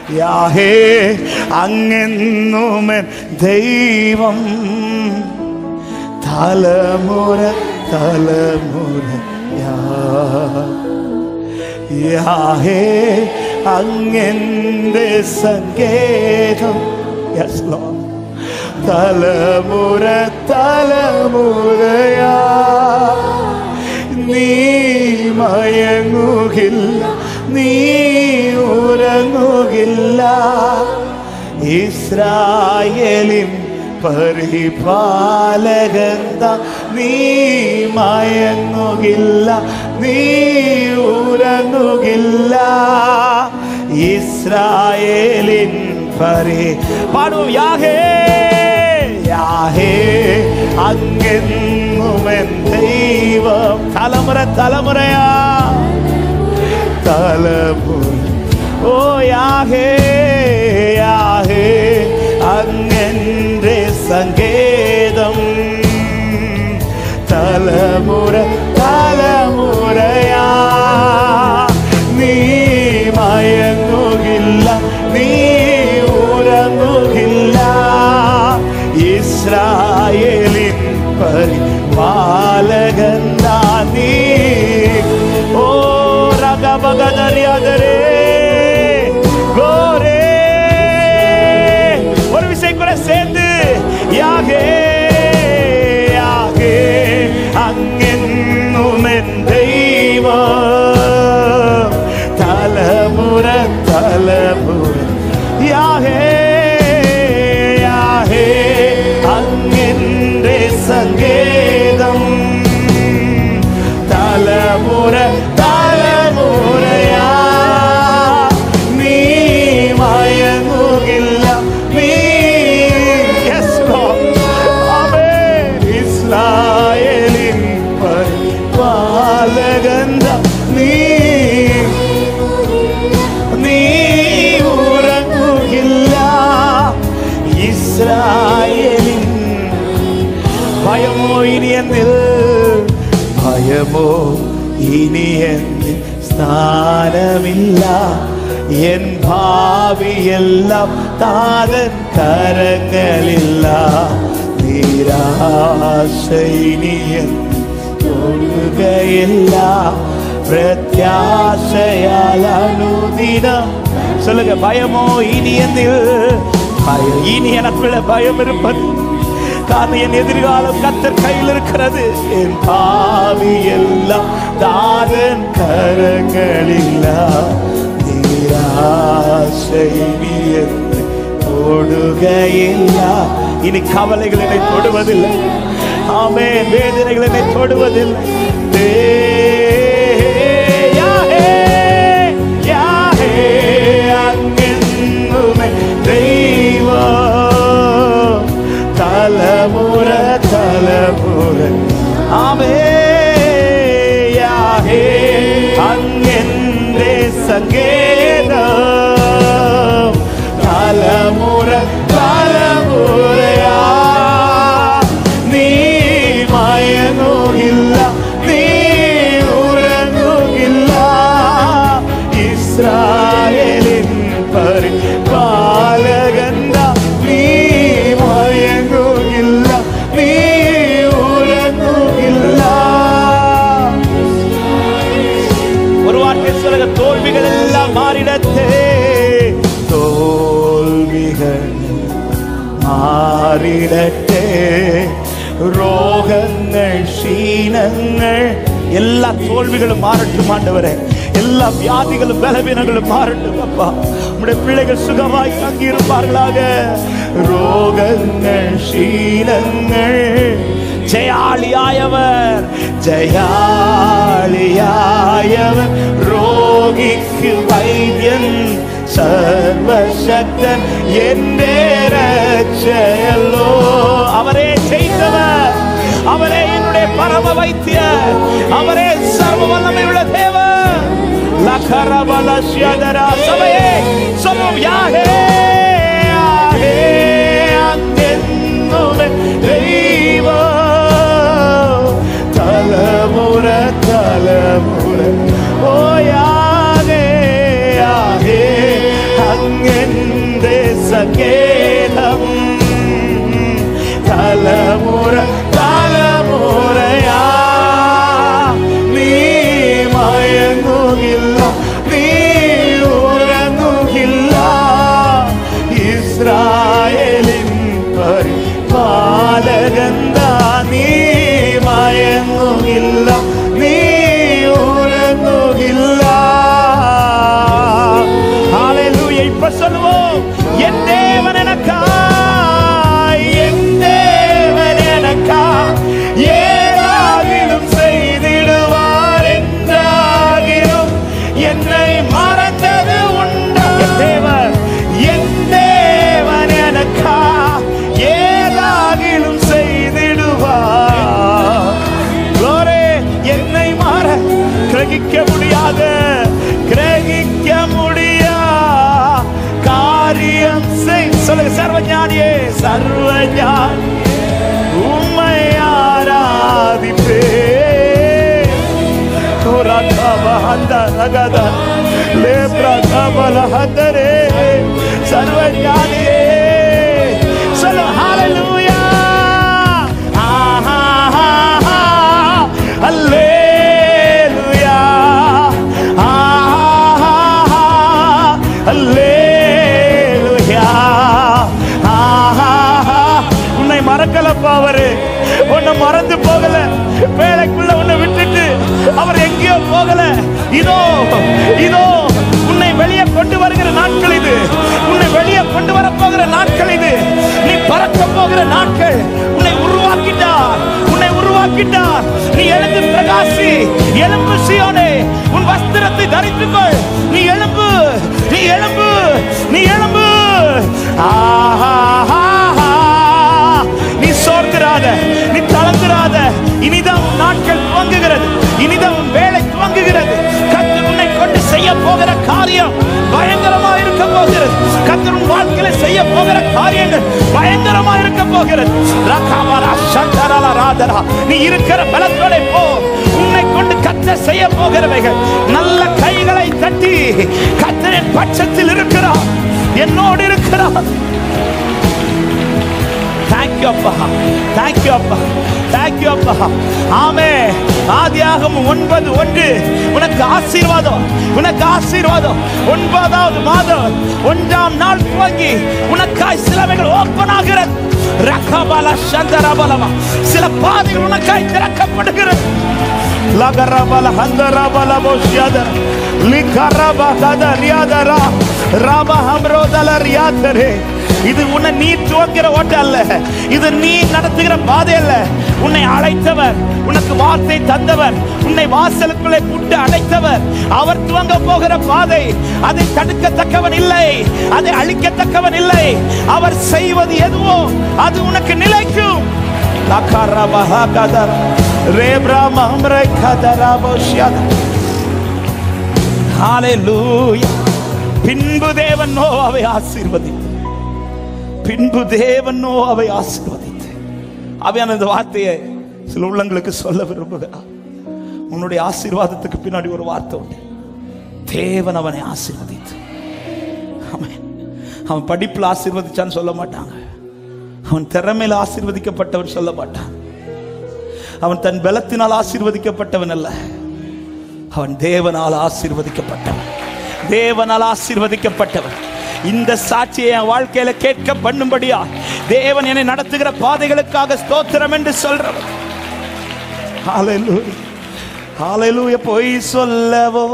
യാഹേ അങ്ങെന്നുമൻ ദൈവം തലമുറ തലമുറയാ യാഹേ അങ്ങെന്റെ സങ്കേതം യെസ് ലോർഡ് തലമുറ തലമുറയാ നീ മയങ്ങുകില്ല നീ ഉറങ്ങുകില്ല ഇസ്രായേലിൻ പരിപാലകന്ത നീ മയങ്ങുകില്ല നീ ഉറങ്ങുകില്ല ഇസ്രായേലിൻ പരി പാടും യാഹേ യാഹേ അങ്ങെന്നുമെൻ ദൈവം തലമുറ തലമുറയാ തലമുറ ഓ യാഹേ യാഹേ അങ്ങെന്റെ സങ്കേതം തലമുറ തലമുറയാ നീ മയങ്ങുകില്ല നീ ഉറങ്ങുകില്ല ഇസ്രായേലിൻ പരിപാലകൻ നീ ഓ ரகபகதரியாதரே கோரே ஒரு விஷயம் கூட சேர்ந்து யாகே யாகே அங்கென்னும் என் தெய்வம் தலமுற தலமுற யாகே யாகே அங்கென்றே சங்கேதம் തലമുറ തലമുറയാ നീ മയങ്ങുകില്ല നീ Yes, Lord. Amen. ഇസ്രായേലിൻ പരിപാലകന്ത നീ നീ ഉറങ്ങുകില്ല ഇസ്രായേലിൻ ഭയമോ ഇനി എന്നിൽ ഭയമോ ഇനി എന്നിൽ സ്ഥാനമില്ല എൻ ഭാവിയെല്ലാം താതൻ കരങ്ങളില്ല നിരാശ ഇനി എന്നിൽ തൊഴുകയില്ല പ്രത്യാശയാൽ അനുദിനം சொல்லுங்க பயமோ இனி என்னில் பயம் இனி எனக்குள்ள பயம் இருப்பது காரணம் என் எதிர்காலம் கத்தர் கையில் இருக்கிறது என் பாவி எல்லாம் தாரன் கரங்களில் நீராசை நீ என்று தொடுகையில்ல இனி கவலைகள் என்னை தொடுவதில்லை ஆமே வேதனைகள் என்னை தொடுவதில்லை தே- யாஹே, யாஹே, അങ്ങെന്നുമേ ദൈവം തലമുറ തലമുറ ആമേ യാഹേ അങ്ങെന്റെ സങ്കേതം തലമുറ തലമുറയാ നീ മയങ്ങുകില്ല നീ ഉറങ്ങുകില്ല ഇസ്രായേലിൻ പരിപാലകന്ത നീ മയങ്ങുകില്ല നീ ഉറങ്ങുകില്ല ஒரு வார்த்தை சொல்லுங்க தோல்விகள் எல்லாம் மாறிடத்தே தோல்விகள் മാറിടട്ടെ രോഗങ്ങൾ ക്ഷീണങ്ങൾ എല്ലാ തോൽവികളും മാറട്டும் ആണ്ടവരെ എല്ലാ വ്യാധികളും ബലവീനങ്ങളും മാറட்டும் அப்பா உம்முடைய பிள்ளைகள் சுகமாய் தங்கியிருப்பார்களாக ரோகங்கள் ക്ഷീണങ്ങൾ ജയാളിയായവർ ജയാളിയായവർ രോഗിക്ക് വൈദ്യൻ സർവശക്തൻ എന്റെ രക്ഷയല്ലോ അവരെ ചെയ്തവർ അവരെ என்னுடைய பரம வைத்தியர் அவரே சர்வ வல்லமையுள்ள தேவன் லகரபலஷ்யதரா சபையே சொல்லும் யாகே யாகே அங்கென்னுமே தெய்வம் தலமுற தலமுற ஓ யாகே யாகே அங்கே சங்கேதம் தலைமுறை தலைமுறையா நீ மயங்குகிല്ല നീ ഉറങ്ങുകില്ല ഇസ്രായേലിൻ പരിപാലകന്ത നീ മയങ്ങുകില്ല നീ ഉറങ്ങുകില്ല ഹല്ലേലൂയ இப்ப சொல்லுவோம் என் தேவன் எனக்காய் என் தேவன் எனக்காய் ஏதாகிலும் செய்திடுவார் என்றாகிலும் என்னை மறந்தது உண்டா என் தேவன் என் தேவன் எனக்கா ஏதாகிலும் செய்திடுவார் Glory, என்னை மாற கிரகிக்க முடியாத கிரகிக்க முடியா காரியம் செய் சொல்லுங்க சர்வஞானியே சர்வஞானி உம்மை ஆராதிப்பே சர்வஞானியே சொல்லு ஹalleluya ஆஹா அல்லேலூயா ஆஹா அல்லேலூயா ஆஹா உன்னை மறக்கலப்பா அவரு உன்னை மறந்து போகல வேலைக்குள்ள உன்னை விட்டுட்டு அவர் எங்கேயோ போகல இதோ இதோ உன்னை வெளியே கொண்டு வருகிற நாட்கள் இது உன்னை வெளியே கொண்டு வர போகிற நாட்கள் இது நீ பறக்க போகிற நாட்கள் உன்னை உருவாக்கிட்டார் உன்னை உருவாக்கிட்டார் நீ எழுந்து பிரகாசி எலும்பு சியோனே உன் வஸ்திரத்தை தரித்துக்கொள் நீ எழும்பு நீ எழும்பு நீ எழும்பு ஆஹா நீ சோர்ந்திராத நீ தளர்ந்திராத இனிதான் உன் நாட்கள் துவங்குகிறது இனிதான் உன் வேலை துவங்குகிறது கத்தர் உன்னை கொண்டு செய்ய போகிற காரியம் பயங்கரமா இருக்க போகிறது கத்தர் உன் வாழ்க்கையில செய்ய போகிற காரியங்கள் பயங்கரமா இருக்க போகிறது ரகாவரா சந்தரலா ராதரா நீ இருக்கிற பலத்தோட போ உன்னை கொண்டு கத்தர் செய்ய போகிறவைகள் நல்ல கைகளை தட்டி கத்தரின் பட்சத்தில் இருக்கிறார் என்னோடு இருக்கிறார் தேங்க்யூ அப்பா தேங்க்யூ அப்பா தேங்க்யூ அப்பா ஆமே ஆதியாகமம் ஒன்பது ஒன்று உனக்கு ஆசீர்வாதம் உனக்கு ஆசீர்வாதம் ஒன்பதாவது மாதம் ஒன்றாம் நாள் துவங்கி உனக்காய் சிலவைகள் ஓப்பன் ஆகிறது ரகபல சந்தரபலமா சில பாதைகள் உனக்காய் திறக்கப்படுகிறது லகரபல ஹந்தரபல போஷ்யதர லிகரப கதரியாதரா ரப ஹம்ரோதல ரியாதரே இது உன்னை நீ துவங்கிற ஓட்டம் அல்ல இது நீ நடத்துகிற பாதை அல்ல உன்னை அழைத்தவர் உனக்கு வார்த்தை தந்தவர் உன்னை வாசலுக்குள்ளே புட்டு அடைத்தவர் அவர் துவங்க போகிற பாதை அதை தடுக்கத்தக்கவன் இல்லை அதை அழிக்கத்தக்கவன் இல்லை அவர் செய்வது எதுவோ அது உனக்கு நிலைக்கும் லகரபஹ கதர ரேப்ராம் அம்ரை கதராபோஷ்யத ஹalleluya பின்பு தேவன் நோவாவை ஆசீர்வதித்தார் பின்பு தேவன் நோவாவை ஆசீர்வதித்து அவையான இந்த வார்த்தையை சில உள்ளங்களுக்கு சொல்ல விரும்புகிறார் உன்னுடைய ஆசீர்வாதத்துக்கு பின்னாடி ஒரு வார்த்தை உண்டு தேவன் அவனை ஆசீர்வதித்து ஆமென். அவன் படிப்புல ஆசீர்வதிச்சான்னு சொல்ல மாட்டாங்க அவன் திறமையில ஆசீர்வதிக்கப்பட்டவன் சொல்ல மாட்டான் அவன் தன் பலத்தினால் ஆசீர்வதிக்கப்பட்டவன் அல்ல அவன் தேவனால் ஆசீர்வதிக்கப்பட்டவன் தேவனால் ஆசீர்வதிக்கப்பட்டவன் இந்த சாட்சியை என் வாழ்க்கையில கேட்க பண்ணும்படியா தேவன் என்னை நடத்துகிற பாதைகளுக்காக ஸ்தோத்திரம் என்று சொல்றவன் ஹalleluya ஹalleluya பொய் சொல்லவோ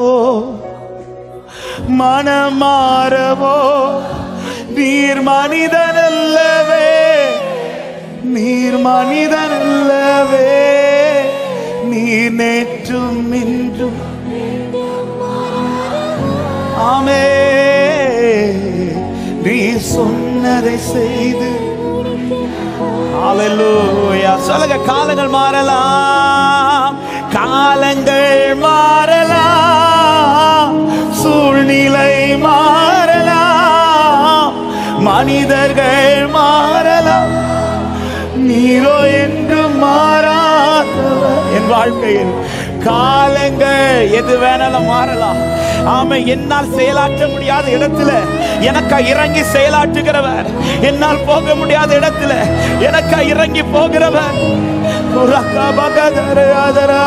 மனமாறவோ நீர் மனிதன் அல்லவே நீர் மனிதன் அல்லவே நீர் நேற்றும் இன்றும் ஆமே நீ சொன்னதை செய்து ஹalleluya சொல்லுங்க காலங்கள் மாறலாம் காலங்கள் மாறலாம் சூழ்நிலை மாறலாம் மனிதர்கள் மாறலாம் நீரோ என்று மாறாதவர் என் வாழ்க்கையில் காலங்கள் எது வேணாலும் மாறலாம் ஆமை என்னால் செயலாற்ற முடியாத இடத்துல எனக்கா இறங்கி செயலாற்றுகிறவர் என்னால் போக முடியாத இடத்துல எனக்கா இறங்கி போகிறவர் உரக்கா பகதரையாதரா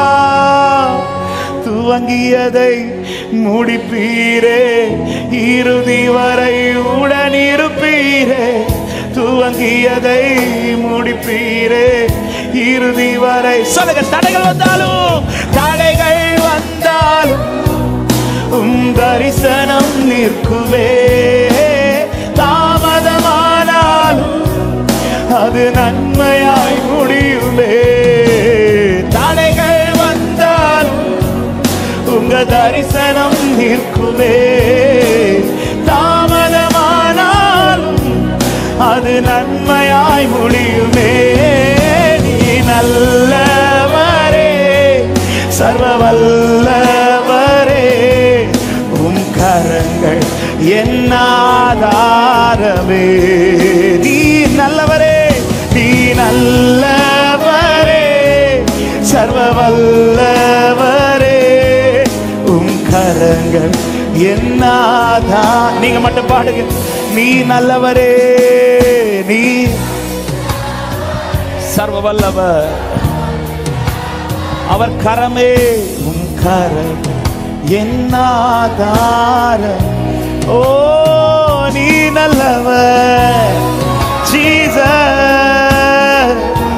துவங்கியதை முடிப்பீரே இறுதி வரை உடன் இருப்பீரே துவங்கியதை முடிப்பீரே இறுதி வரை சொல்லுங்க தடைகள் வந்தாலும் தடைகள் வந்தாலும் உம் தரிசனம் நிற்குமே தாமதமானாலும் அது நன்மையாய் முடியுமே தடைகள் வந்தாலும் உங்க தரிசனம் நிற்குமே தாமதமானாலும் அது நன்மையாய் முடியுமே நீ நல்லவரே சர்வ வல்லவரே உம் கரங்கள் என்னாதாரமே நீ நல்லவரே நீ நல்லவரே சர்வ வல்லவரே உம் கரங்கள் என்னாதா நீங்க மட்டும் பாடுங்க நீ நல்லவரே நீ சர்வ வல்லவர் அவர் கரமே உம் கரம் என்னாதாரம் ஓ நீ நல்லவர் ஜீசஸ்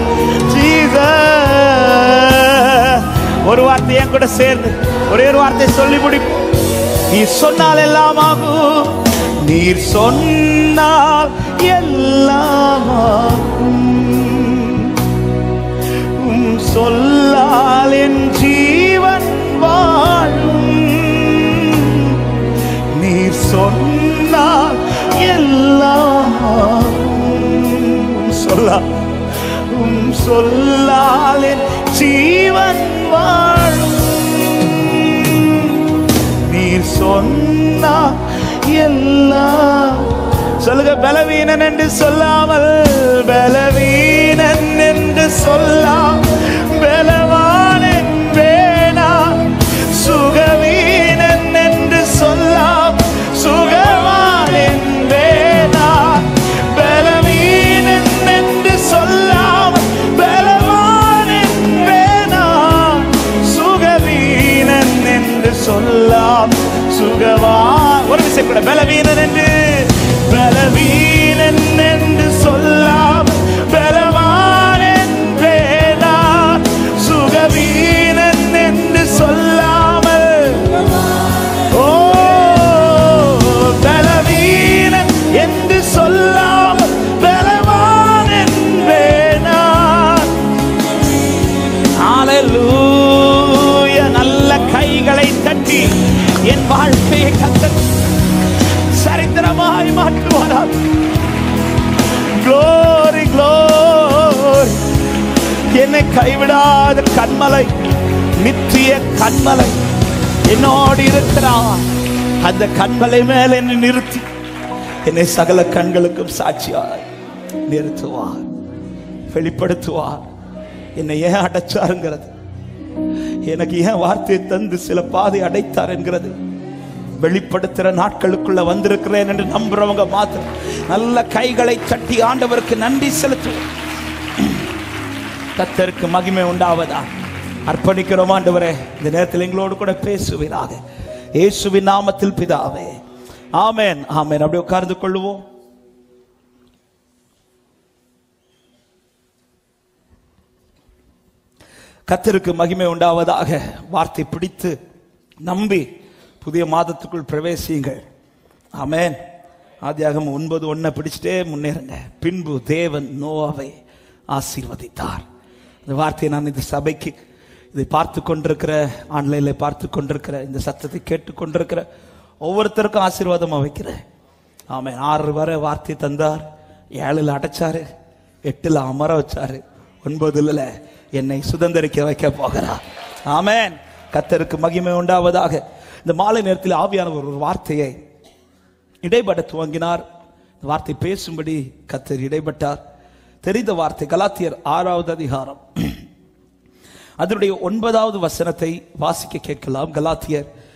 ஜீசஸ் ஒரு வார்த்தை என் கூட சேர்ந்து ஒரே ஒரு வார்த்தை சொல்லி முடிப்போம் நீ சொன்னால் எல்லாம் ஆகும் நீர் சொன்னால் எல்லாம் ஆகும் உம் சொல்லால் என் ஜீவன் வாழும் நீர் சொன்னால் எல்லாம் உம் சொல்லா உம் சொல்லால் என் ஜீவன் வாழும் நீர் சொன்னா எல்லாம் சொல்லுங்க பலவீனன் என்று சொல்லாமல் பலவீனன் என்று சொல்லாம் பலவான் என்பேனா சுகவீனன் என்று சொல்லாம் சுகவான் என்பேனா பலவீனன் என்று சொல்லாமல் பலவான் என்பேனா சுகவீனன் என்று சொல்லாம் சுகவா ஒரு விஷயம் கூட பலவீனன் என்று பலவீனன் என்று சொல்லாம் பலவான் என்பேனா சுகவீனன் என்று சொல்லாமல் ஓ பலவீனன் என்று சொல்லாமல் பலவான் என்பேனா ஹalleluya நல்ல கைகளை தட்டி என் வாழ்க்கையை கத்தர் சரித்திரமாய் மாற்றுவாராம் glory glory என்னை கைவிடாத கண்மலை நித்திய கண்மலை என்னோடு இருக்கிறார் அந்த கண்மலை மேல் என்னை நிறுத்தி என்னை சகல கண்களுக்கும் சாட்சியாய் நிறுத்துவார் வெளிப்படுத்துவார் என்னை ஏன் அடைச்சாருங்கிறது எனக்கு ஏன் வார்த்தையை தந்து சில பாதை அடைத்தார் என்கிறது வெளிப்படுத்துற நாட்களுக்குள்ள வந்திருக்கிறேன் என்று நம்புறவங்க மாத்திரம் நல்ல கைகளை தட்டி ஆண்டவருக்கு நன்றி செலுத்துவோம் கத்தருக்கு மகிமை உண்டாவதா அர்ப்பணிக்கிறோம் ஆண்டவரே இந்த நேரத்தில் எங்களோடு கூட பேசுவீராக இயேசுவின் நாமத்தில் பிதாவே ஆமென் ஆமென் அப்படியே உட்கார்ந்து கொள்ளுவோம் கத்தருக்கு மகிமை உண்டாவதாக வார்த்தை பிடித்து நம்பி புதிய மாதத்துக்குள் பிரவேசியுங்கள் ஆமென் ஆதியாகம் ஒன்பது ஒன்றை பிடிச்சிட்டே முன்னேறுங்க பின்பு தேவன் நோவாவை ஆசீர்வதித்தார் இந்த வார்த்தையை நான் இந்த சபைக்கு இதை பார்த்து கொண்டிருக்கிற ஆன்லைனில் பார்த்து கொண்டிருக்கிற இந்த சத்தத்தை கேட்டு கொண்டிருக்கிற ஒவ்வொருத்தருக்கும் ஆசீர்வாதமாக வைக்கிறேன் ஆமென் ஆறு வரை வார்த்தை தந்தார் ஏழில் அடைச்சாரு எட்டுல அமர வச்சாரு ஒன்பதுல என்னை சுதந்திரிக்க வைக்க போகிறார் ஆமென் கத்தருக்கு மகிமை உண்டாவதாக இந்த மாலை நேரத்தில் ஆவியானவர் ஒரு வார்த்தையை இடைப்பட துவங்கினார் இந்த வார்த்தை பேசும்படி கத்தர் இடைப்பட்டார் தெரிந்த வார்த்தை கலாத்தியர் ஆறாவது அதிகாரம் அதனுடைய ஒன்பதாவது வசனத்தை வாசிக்க கேட்கலாம் கலாத்தியர்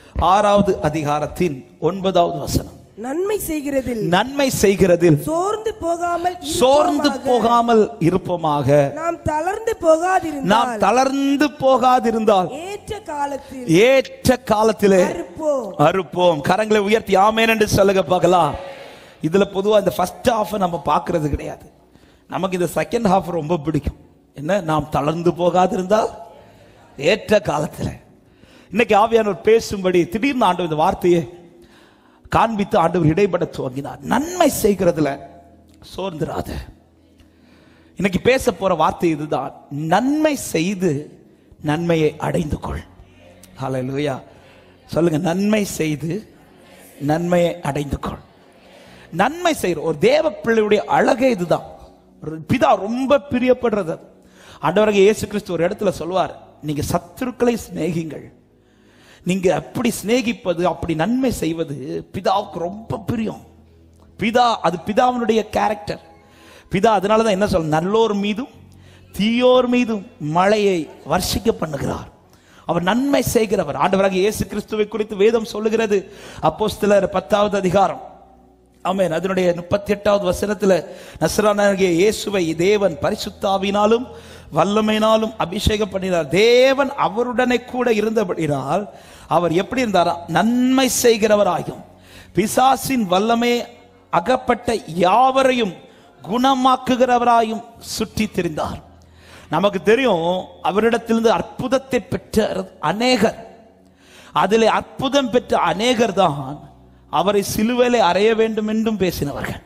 ஆறாவது அதிகாரத்தின் ஒன்பதாவது வசனம் நன்மை செய்கிறதில் நன்மை செய்கிறதில் சோர்ந்து போகாமல் சோர்ந்து இருப்போமாக. போகாமல் இருப்போமாக நாம் தளர்ந்து நாம் போகாதிருந்தால் தளர்ந்து போகாதிருந்தால் ஏற்ற காலத்தில் ஏற்ற காலத்திலே அறுப்போம் அறுப்போம் கரங்களை உயர்த்தி ஆமேன் என்று சொல்லுங்க பார்க்கலாம் இதுல பொதுவா இந்த ஃபர்ஸ்ட் ஹாஃப் நம்ம பார்க்கிறது கிடையாது நமக்கு இந்த செகண்ட் ஹாஃப் ரொம்ப பிடிக்கும் என்ன நாம் தளர்ந்து போகாதிருந்தால் ஏற்ற காலத்தில் இன்னைக்கு ஆவியானவர் பேசும்படி திடீர்னு ஆண்டவர் இந்த வார்த்தையை காண்பித்து ஆண்டவர் இடைப்பட துவங்கினார் நன்மை செய்கிறதுல சோர்ந்துராத இன்னைக்கு பேச போற வார்த்தை இதுதான் நன்மை செய்து நன்மையை அடைந்து கொள் ஹalleluya சொல்லுங்க நன்மை செய்து நன்மையை அடைந்து கொள் நன்மை செய்கிற ஒரு தேவ பிள்ளையுடைய அழகே இதுதான் ஒரு பிதா ரொம்ப பிரியப்படுறது அது. ஆண்டவராகிய இயேசு கிறிஸ்து ஒரு இடத்துல சொல்வார் நீங்க சத்துருக்களை சிநேகிங்கள் நீங்க அப்படி சிநேகிப்பது அப்படி நன்மை செய்வது பிதாவுக்கு ரொம்ப பிரியம் பிதா அது பிதாவினுடைய கேரக்டர் பிதா அதனால தான் என்ன சொல்ல நல்லோர் மீதும் தீயோர் மீதும் மழையை வர்ஷிக்க பண்ணுகிறார் அவர் நன்மை செய்கிறவர் ஆண்டவராக இயேசு கிறிஸ்துவை குறித்து வேதம் சொல்லுகிறது அப்போஸ்தலர் பத்தாவது அதிகாரம் ஆமென் அதனுடைய முப்பத்தி எட்டாவது வசனத்துல நசரானாகிய இயேசுவை தேவன் பரிசுத்தாவினாலும் வல்லமையினாலும் அபிஷேகம் பண்ணினார் தேவன் அவருடனே கூட இருந்தபடினால் அவர் எப்படி இருந்தாரா நன்மை செய்கிறவராகும் பிசாசின் வல்லமே அகப்பட்ட யாவரையும் குணமாக்குகிறவராயும் சுற்றி திரிந்தார் நமக்கு தெரியும் அவரிடத்திலிருந்து அற்புதத்தை பெற்ற அநேகர் அதிலே அற்புதம் பெற்ற அநேகர் தான் அவரை சிலுவையிலே அறைய வேண்டும் என்றும் பேசினவர்கள்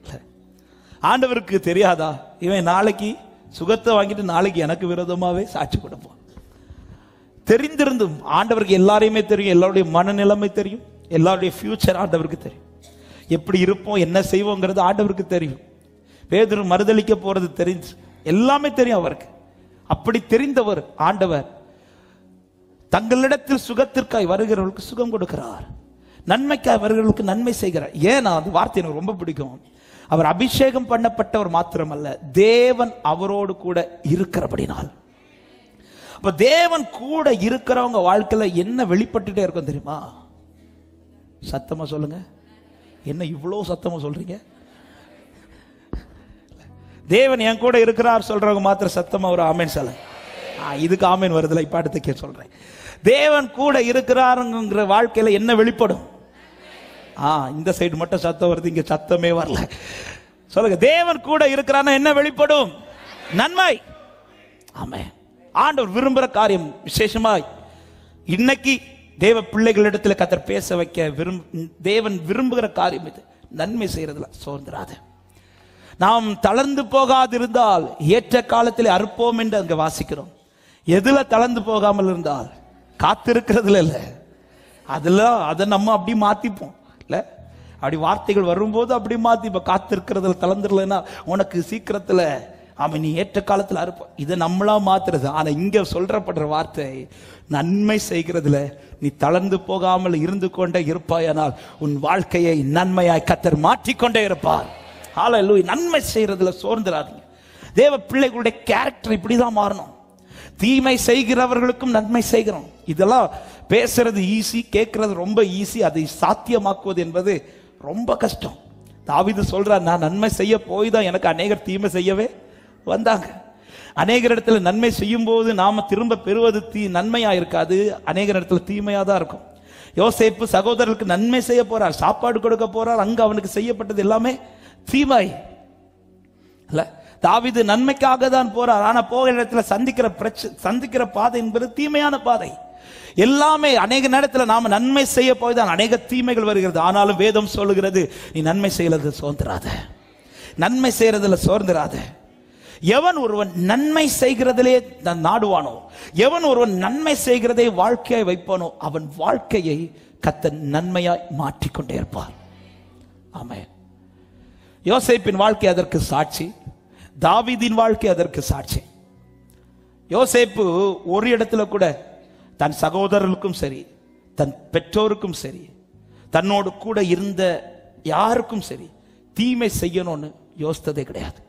ஆண்டவருக்கு தெரியாதா இவன் நாளைக்கு சுகத்தை வாங்கிட்டு நாளைக்கு எனக்கு விரோதமாவே சாட்சி கொடுப்பான் தெரிந்திருந்தும் ஆண்டவருக்கு எல்லாரையுமே தெரியும் எல்லாருடைய மனநிலைமை தெரியும் எல்லாருடைய ஃபியூச்சர் ஆண்டவருக்கு தெரியும் எப்படி இருப்போம் என்ன செய்வோங்கிறது ஆண்டவருக்கு தெரியும் பேதுரு மறுதளிக்க போறது தெரிஞ்சு எல்லாமே தெரியும் அவருக்கு அப்படி தெரிந்தவர் ஆண்டவர் தங்களிடத்தில் சுகத்திற்காய் வருகிறவர்களுக்கு சுகம் கொடுக்கிறார் நன்மைக்காய் வருகிறவர்களுக்கு நன்மை செய்கிறார் ஏன்னா அந்த வார்த்தை எனக்கு ரொம்ப பிடிக்கும் அவர் அபிஷேகம் பண்ணப்பட்டவர் மாத்திரமல்ல தேவன் அவரோடு கூட இருக்கிறபடினால் அப்ப தேவன் கூட இருக்கிறவங்க வாழ்க்கையில என்ன வெளிப்பட்டுட்டே இருக்கும் தெரியுமா சத்தமா சொல்லுங்க என்ன இவ்வளவு சத்தமா சொல்றீங்க தேவன் என் கூட இருக்கிறார் சொல்றவங்க மாத்திரம் சத்தமா ஒரு ஆமேன் சொல்ல இதுக்கு ஆமேன் வருதுல இப்ப அடுத்துக்கே சொல்றேன் தேவன் கூட இருக்கிறாருங்கிற வாழ்க்கையில என்ன வெளிப்படும் ஆ இந்த சைடு மட்டும் சத்தம் வருது இங்க சத்தமே வரல சொல்லுங்க தேவன் கூட இருக்கிறான்னா என்ன வெளிப்படும் நன்மை ஆமே ஆண்டவர் விரும்புகிற காரியம் விசேஷமாய் இன்னைக்கு தேவ பிள்ளைகளிடத்துல கத்தர் பேச வைக்க விரும் தேவன் விரும்புகிற காரியம் இது நன்மை செய்யறதுல சோர்ந்துராத நாம் தளர்ந்து போகாதிருந்தால் ஏற்ற காலத்தில் அறுப்போம் என்று அங்க வாசிக்கிறோம் எதுல தளர்ந்து போகாமல் இருந்தால் காத்திருக்கிறதுல இல்ல அதுல அதை நம்ம அப்படி மாத்திப்போம் இல்ல அப்படி வார்த்தைகள் வரும்போது அப்படி மாத்திப்போம் காத்திருக்கிறதுல தளர்ந்துடலன்னா உனக்கு சீக்கிரத்துல அவன் நீ ஏற்ற காலத்துல அறுப்ப இதை நம்மளா மாத்துறது ஆனா இங்க சொல்றப்படுற வார்த்தை நன்மை செய்கிறதுல நீ தளர்ந்து போகாமல் இருந்து கொண்டே இருப்பாயானால் உன் வாழ்க்கையை நன்மையாய் கத்தர் மாற்றிக்கொண்டே இருப்பார் ஹalleluya நன்மை செய்யறதுல சோர்ந்துடாதீங்க தேவ பிள்ளைகளுடைய கேரக்டர் இப்படிதான் மாறணும் தீமை செய்கிறவர்களுக்கும் நன்மை செய்கிறோம் இதெல்லாம் பேசுறது ஈஸி கேட்கறது ரொம்ப ஈஸி அதை சாத்தியமாக்குவது என்பது ரொம்ப கஷ்டம் தாவிது சொல்றார் நான் நன்மை செய்ய போய் தான் எனக்கு அநேகர் தீமை செய்யவே வந்தாங்க அநேகர் இடத்துல நன்மை செய்யும் போது நாம திரும்ப பெறுவது தீ நன்மையா இருக்காது அநேகர் இடத்துல தீமையா தான் இருக்கும் யோசேப்பு சகோதரர்களுக்கு நன்மை செய்ய போறார் சாப்பாடு கொடுக்க போறார் அங்க அவனுக்கு செய்யப்பட்டது எல்லாமே தீமை இல்ல தாவிது நன்மைக்காக தான் போறார் ஆனா போகிற இடத்துல சந்திக்கிற பிரச்சனை சந்திக்கிற பாதை என்பது தீமையான பாதை எல்லாமே அநேக நேரத்துல நாம நன்மை செய்ய போய் தான் அநேக தீமைகள் வருகிறது ஆனாலும் வேதம் சொல்லுகிறது நீ நன்மை செய்யறது சோர்ந்துராத நன்மை செய்யறதுல சோர்ந்துராத எவன் ஒருவன் நன்மை செய்கிறதிலே நான் நாடுவானோ எவன் ஒருவன் நன்மை செய்கிறதை வாழ்க்கையாய் வைப்பானோ அவன் வாழ்க்கையை கத்த நன்மையாய் மாற்றிக்கொண்டே இருப்பார் ஆமென் யோசேப்பின் வாழ்க்கை அதற்கு சாட்சி தாவீதின் வாழ்க்கை அதற்கு சாட்சி யோசேப்பு ஒரு இடத்துல கூட தன் சகோதரர்களுக்கும் சரி தன் பெற்றோருக்கும் சரி தன்னோடு கூட இருந்த யாருக்கும் சரி தீமை செய்யணும்னு யோசித்ததே கிடையாது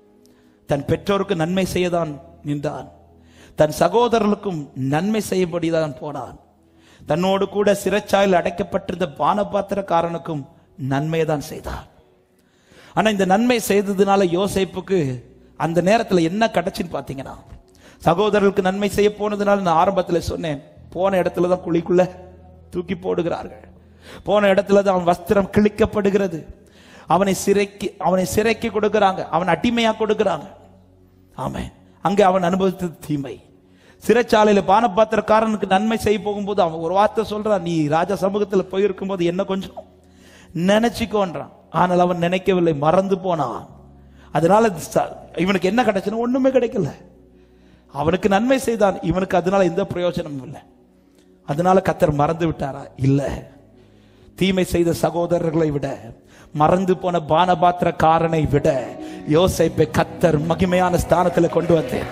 தன் பெற்றோருக்கு நன்மை செய்யதான் நின்றான் தன் சகோதரர்களுக்கும் நன்மை செய்யும்படிதான் போனான் தன்னோடு கூட சிறைச்சாலையில் அடைக்கப்பட்டிருந்த பானபாத்திரக்காரனுக்கும் நன்மையை தான் செய்தார் ஆனா இந்த நன்மை செய்ததுனால யோசேப்புக்கு அந்த நேரத்துல என்ன கிடைச்சுன்னு பாத்தீங்கன்னா சகோதரர்களுக்கு நன்மை செய்ய போனதுனால நான் ஆரம்பத்துல சொன்னேன் போன இடத்துல தான் குழிக்குள்ள தூக்கி போடுகிறார்கள் போன இடத்துல தான் அவன் வஸ்திரம் கிழிக்கப்படுகிறது அவனை சிறைக்கு அவனை சிறைக்கு கொடுக்கறாங்க அவன் அடிமையா கொடுக்கறாங்க ஆமென் அங்கே அவன் அனுபவித்தது தீமை சிறைச்சாலையில பானபாத்திரக்காரனுக்கு நன்மை செய்ய போகும்போது அவன் ஒரு வார்த்தை சொல்றான் நீ ராஜா சமூகத்துல போயிருக்கும் போது என்ன கொஞ்சம் நினைச்சுக்கோன்றான் ஆனால் அவன் நினைக்கவில்லை மறந்து போனான் அதனால ச- இவனுக்கு என்ன கிடைச்சுன்னு ஒண்ணுமே கிடைக்கல அவனுக்கு நன்மை செய்தான் இவனுக்கு அதனால எந்த பிரயோஜனமும் இல்லை அதனால கத்தர் மறந்து விட்டாரா இல்ல தீமை செய்த சகோதரர்களை விட மறந்து போன பானபாத்திரக்காரனை விட யோசேப்பை கத்தர் மகிமையான ஸ்தானத்துல கொண்டு வந்தேன்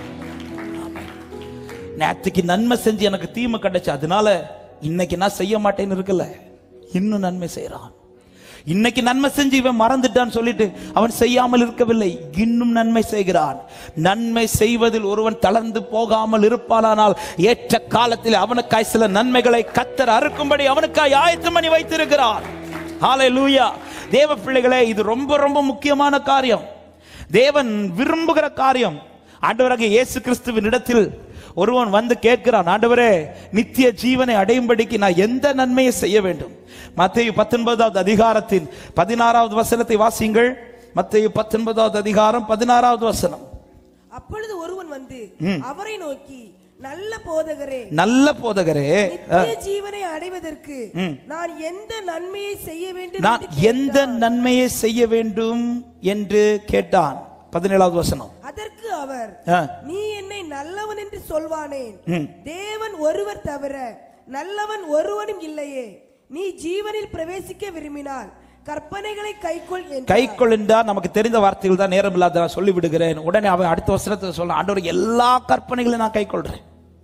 நேத்துக்கு நன்மை செஞ்சு எனக்கு தீமை கிடைச்சு அதனால இன்னைக்கு நான் செய்ய மாட்டேன்னு இருக்கல இன்னும் நன்மை செய்யறான் இன்னைக்கு நன்மை செஞ்சு இவன் மறந்துட்டான்னு சொல்லிட்டு அவன் செய்யாமல் இருக்கவில்லை இன்னும் நன்மை செய்கிறான் நன்மை செய்வதில் ஒருவன் தளர்ந்து போகாமல் இருப்பானானால் ஏற்ற காலத்தில் அவனுக்காய் சில நன்மைகளை கத்தர் அறுக்கும்படி அவனுக்காய் ஆயத்தம் பண்ணி வைத்திருக்கிறார் ஹalleluya தேவ பிள்ளைகளே இது ரொம்ப ரொம்ப முக்கியமான காரியம் தேவன் விரும்புகிற காரியம் ஆண்டவராக இயேசு கிறிஸ்துவின் இடத்தில் ஒருவன் வந்து கேட்கிறான் ஆண்டவரே நித்திய ஜீவனை அடையும்படிக்கு நான் எந்த நன்மையை செய்ய வேண்டும் மத்தேயு பத்தொன்பதாவது அதிகாரத்தின் பதினாறாவது வசனத்தை வாசியுங்கள் மத்தேயு பத்தொன்பதாவது அதிகாரம் பதினாறாவது வசனம் அப்பொழுது ஒருவன் வந்து அவரை நோக்கி நல்ல போதகரே நல்ல போதகரே நித்திய ஜீவனை அடைவதற்கு நான் எந்த நன்மையை செய்ய வேண்டும் நான் என்று எந்த நன்மையை செய்ய வேண்டும் என்று கேட்டான் பதினேழாவது வசனம் அதற்கு அவர் ஆ. நீ என்னை நல்லவன் என்று சொல்வானேன் ம். தேவன் ஒருவர் தவிர நல்லவன் ஒருவனும் இல்லையே நீ ஜீவனில் பிரவேசிக்க விரும்பினால் கற்பனைகளை கைக்கொள் என்றார். கைக்கொள் என்றால் நமக்கு தெரிந்த வார்த்தைகள் தான் நேரம் இல்லாத நான் சொல்லி விடுகிறேன் உடனே அவன் அடுத்த வசனத்தை சொல்ல ஆண்டவர் எல்லா கற்பனைகளையும் நான் கைக்கொள்றேன்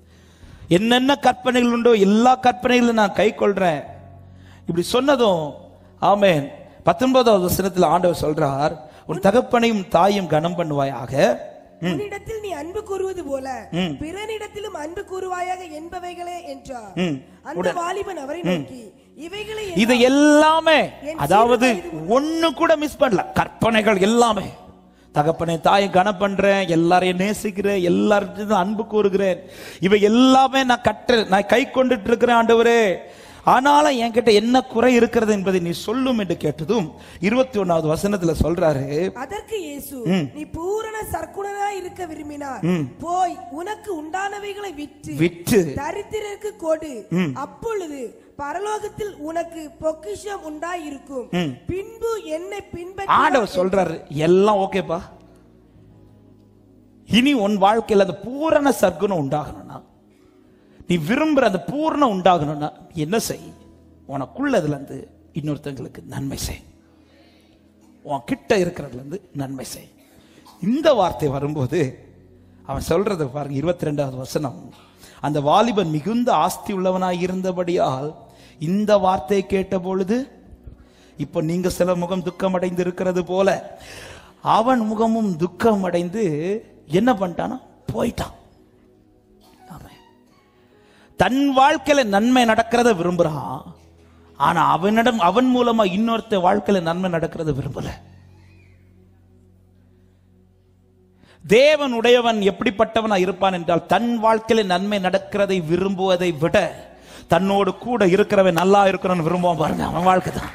என்னென்ன கற்பனைகள் உண்டோ எல்லா கற்பனைகளையும் நான் கைக்கொள்றேன் இப்படி சொன்னதும் ஆமென் பத்தொன்பதாவது வசனத்தில் ஆண்டவர் சொல்றார் உன் தகப்பனையும் தாயும் கனம் பண்ணுவாயாக உன்னிடத்தில் நீ அன்பு கூறுவது போல ம். பிறனிடத்திலும் அன்பு கூறுவாயாக என்பவைகளே என்றார் ம். அந்த வாலிபன் அவரை நோக்கி இவைகளை இது எல்லாம் எல்லாமே என் அதாவது சிறு ஒண்ணு கூட மிஸ் பண்ணல கற்பனைகள் எல்லாமே தகப்பனை தாயை கனம் பண்றேன் எல்லாரையும் நேசிக்கிறேன் எல்லார்ட்டும் அன்பு கூறுகிறேன் இவை எல்லாமே நான் கற்று நான் கை கொண்டுட்டு இருக்கிறேன் ஆண்டவரே ஆனாலும் என்கிட்ட என்ன குறை இருக்கிறது என்பதை நீ சொல்லும் என்று கேட்டதும் இருபத்தி ஒன்னாவது வசனத்துல சொல்றாரு அதற்கு இயேசு நீ பூரண சர்க்குணனா இருக்க விரும்பினார் போய் உனக்கு உண்டானவைகளை விற்று விற்று தரித்திரருக்கு கொடு அப்பொழுது பரலோகத்தில் உனக்கு பொக்கிஷம் உண்டாயிருக்கும் பின்பு என்னை பின்பற்றி ஆண்டவர் சொல்றாரு எல்லாம் ஓகேப்பா இனி உன் வாழ்க்கையில் அந்த பூரண சர்க்குணம் உண்டாகணும்னா நீ விரும்புற அந்த பூரணம் உண்டாகணும்னா நீ என்ன செய் உனக்குள்ளதுல இருந்து இன்னொருத்தங்களுக்கு நன்மை செய் உன் கிட்ட இருக்கிறதுல இருந்து நன்மை செய் இந்த வார்த்தை வரும்போது அவன் சொல்றது பாருங்க இருபத்தி ரெண்டாவது வசனம் அந்த வாலிபன் மிகுந்த ஆஸ்தி உள்ளவனாய் இருந்தபடியால் இந்த வார்த்தையை கேட்ட பொழுது இப்போ நீங்க சில முகம் துக்கம் அடைந்து இருக்கிறது போல அவன் முகமும் துக்கம் அடைந்து என்ன பண்ணிட்டானா போயிட்டான் ஆமென். தன் வாழ்க்கையில நன்மை நடக்கிறத விரும்புறான் ஆனா அவனிடம் அவன் மூலமா இன்னொருத்த வாழ்க்கையில நன்மை நடக்கிறத விரும்பல தேவன் உடையவன் எப்படிப்பட்டவனா இருப்பான் என்றால் தன் வாழ்க்கையில நன்மை நடக்கிறதை விரும்புவதை விட தன்னோடு கூட இருக்கிறவன் நல்லா இருக்கிறவன் விரும்புவான் பாருங்க அவன் வாழ்க்கை தான்